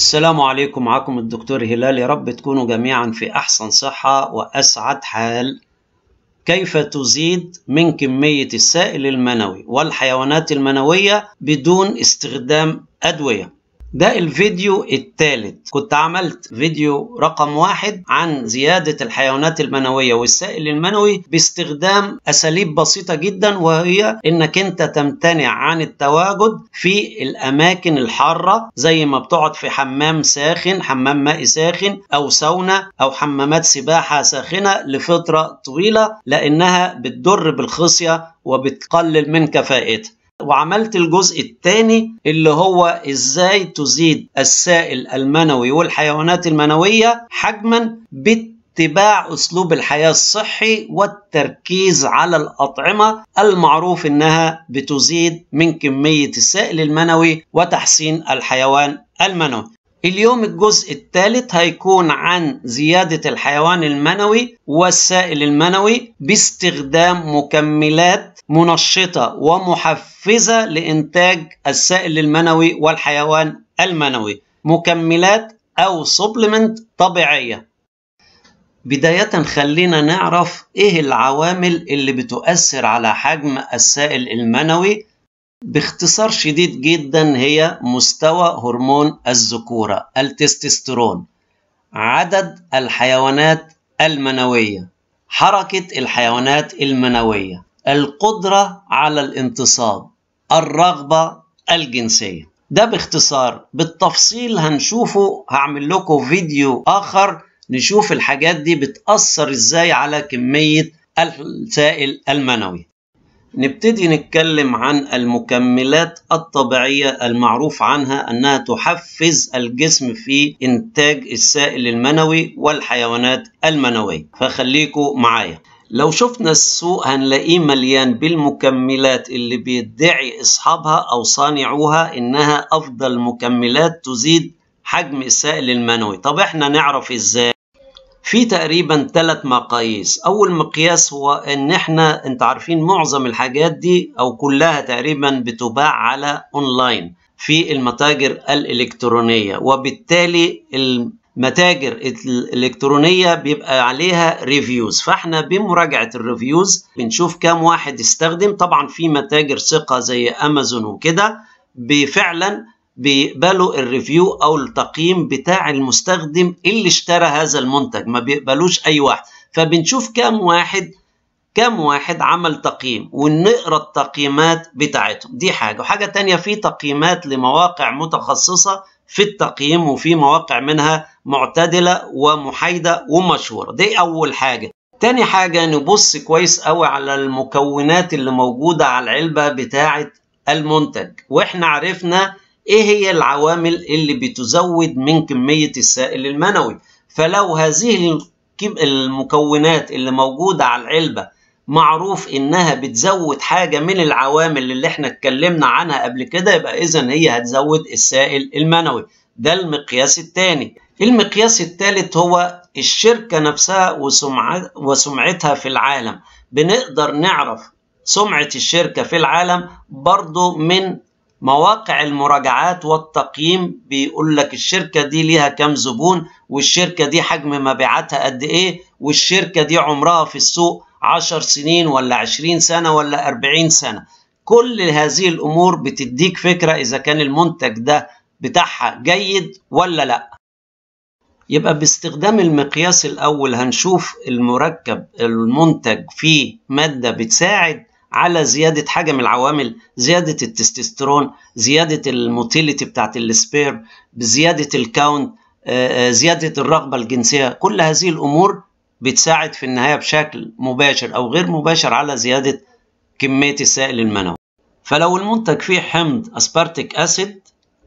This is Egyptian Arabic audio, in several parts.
السلام عليكم معكم الدكتور هلال يا رب تكونوا جميعا في أحسن صحة وأسعد حال كيف تزيد من كمية السائل المنوي والحيوانات المنوية بدون استخدام أدوية ده الفيديو الثالث كنت عملت فيديو رقم واحد عن زيادة الحيوانات المنوية والسائل المنوي باستخدام أساليب بسيطة جدا وهي إنك أنت تمتنع عن التواجد في الأماكن الحارة زي ما بتقعد في حمام ساخن حمام ماء ساخن أو ساونا أو حمامات سباحة ساخنة لفترة طويلة لأنها بتضر بالخصية وبتقلل من كفاءتها وعملت الجزء الثاني اللي هو ازاي تزيد السائل المنوي والحيوانات المنوية حجما باتباع اسلوب الحياة الصحي والتركيز على الاطعمة المعروف انها بتزيد من كمية السائل المنوي وتحسين الحيوان المنوي اليوم الجزء الثالث هيكون عن زيادة الحيوان المنوي والسائل المنوي باستخدام مكملات منشطة ومحفزة لإنتاج السائل المنوي والحيوان المنوي مكملات أو سبلمنت طبيعية بداية خلينا نعرف إيه العوامل اللي بتؤثر على حجم السائل المنوي باختصار شديد جدا هي مستوى هرمون الذكورة التستوستيرون عدد الحيوانات المنوية حركة الحيوانات المنوية القدرة على الانتصاب الرغبة الجنسية ده باختصار بالتفصيل هنشوفه هعمل لكم فيديو آخر نشوف الحاجات دي بتأثر ازاي على كمية السائل المنوي نبتدي نتكلم عن المكملات الطبيعية المعروف عنها أنها تحفز الجسم في إنتاج السائل المنوي والحيوانات المنوية فخليكم معايا لو شفنا السوق هنلاقيه مليان بالمكملات اللي بيدعي أصحابها أو صانعوها إنها أفضل مكملات تزيد حجم السائل المنوي طب إحنا نعرف إزاي في تقريبا ثلاث مقاييس اول مقياس هو ان احنا انت عارفين معظم الحاجات دي او كلها تقريبا بتباع على اونلاين في المتاجر الالكترونيه وبالتالي المتاجر الالكترونيه بيبقى عليها ريفيوز فاحنا بمراجعه الريفيوز بنشوف كام واحد استخدم طبعا في متاجر ثقه زي امازون وكده بفعلا بيقبلوا الريفيو او التقييم بتاع المستخدم اللي اشترى هذا المنتج ما بيقبلوش اي واحد فبنشوف كام واحد كام واحد عمل تقييم ونقرا التقييمات بتاعتهم دي حاجه وحاجه تانية في تقييمات لمواقع متخصصه في التقييم وفي مواقع منها معتدله ومحايده ومشهوره دي اول حاجه تاني حاجه نبص كويس قوي على المكونات اللي موجوده على العلبه بتاعه المنتج واحنا عرفنا ايه هي العوامل اللي بتزود من كمية السائل المنوي فلو هذه المكونات اللي موجودة على العلبة معروف انها بتزود حاجة من العوامل اللي احنا اتكلمنا عنها قبل كده يبقى اذا هي هتزود السائل المنوي ده المقياس الثاني المقياس الثالث هو الشركة نفسها وسمعت وسمعتها في العالم بنقدر نعرف سمعة الشركة في العالم برضو من مواقع المراجعات والتقييم بيقول لك الشركة دي ليها كام زبون والشركة دي حجم مبيعاتها قد ايه والشركة دي عمرها في السوق 10 سنين ولا 20 سنة ولا 40 سنة كل هذه الأمور بتديك فكرة إذا كان المنتج ده بتاعها جيد ولا لا يبقى باستخدام المقياس الأول هنشوف المركب المنتج فيه مادة بتساعد على زيادة حاجة من العوامل زيادة التستوستيرون زيادة الموتيليتي بتاعت السبير بزيادة الكاونت زيادة الرغبة الجنسية كل هذه الأمور بتساعد في النهاية بشكل مباشر أو غير مباشر على زيادة كمية السائل المنوي فلو المنتج فيه حمض أسبارتيك أسيد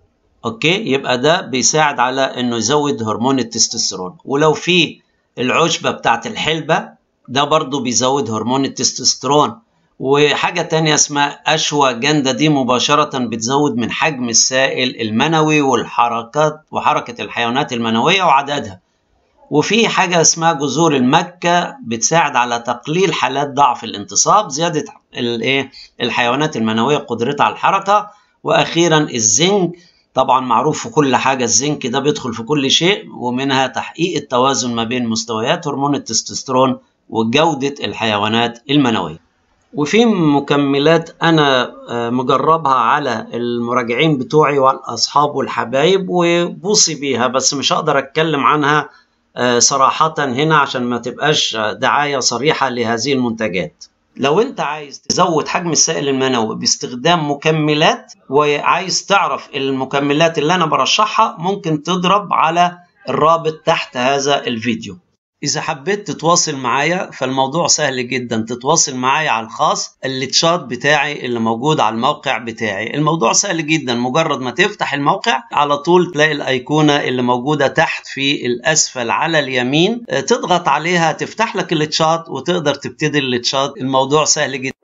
أوكي يبقى ده بيساعد على إنه يزود هرمون التستوستيرون ولو فيه العشبة بتاعت الحلبة ده برضو بيزود هرمون التستوستيرون وحاجة تانية اسمها أشوى جندة دي مباشرة بتزود من حجم السائل المنوي والحركات وحركة الحيوانات المنوية وعددها وفي حاجة اسمها جذور المكة بتساعد على تقليل حالات ضعف الانتصاب زيادة الايه الحيوانات المنوية قدرتها على الحركة وأخيرا الزنك طبعا معروف في كل حاجة الزنك ده بيدخل في كل شيء ومنها تحقيق التوازن ما بين مستويات هرمون التستوستيرون وجودة الحيوانات المنوية وفي مكملات أنا مجربها على المراجعين بتوعي والأصحاب والحبايب وبوصي بيها بس مش هقدر أتكلم عنها صراحة هنا عشان ما تبقاش دعاية صريحة لهذه المنتجات لو انت عايز تزود حجم السائل المنوي باستخدام مكملات وعايز تعرف المكملات اللي انا برشحها ممكن تضرب على الرابط تحت هذا الفيديو إذا حبيت تتواصل معايا فالموضوع سهل جدا تتواصل معايا على الخاص التشات بتاعي اللي موجود على الموقع بتاعي الموضوع سهل جدا مجرد ما تفتح الموقع على طول تلاقي الأيقونة اللي موجودة تحت في الأسفل على اليمين تضغط عليها تفتح لك التشات وتقدر تبتدي التشات الموضوع سهل جدا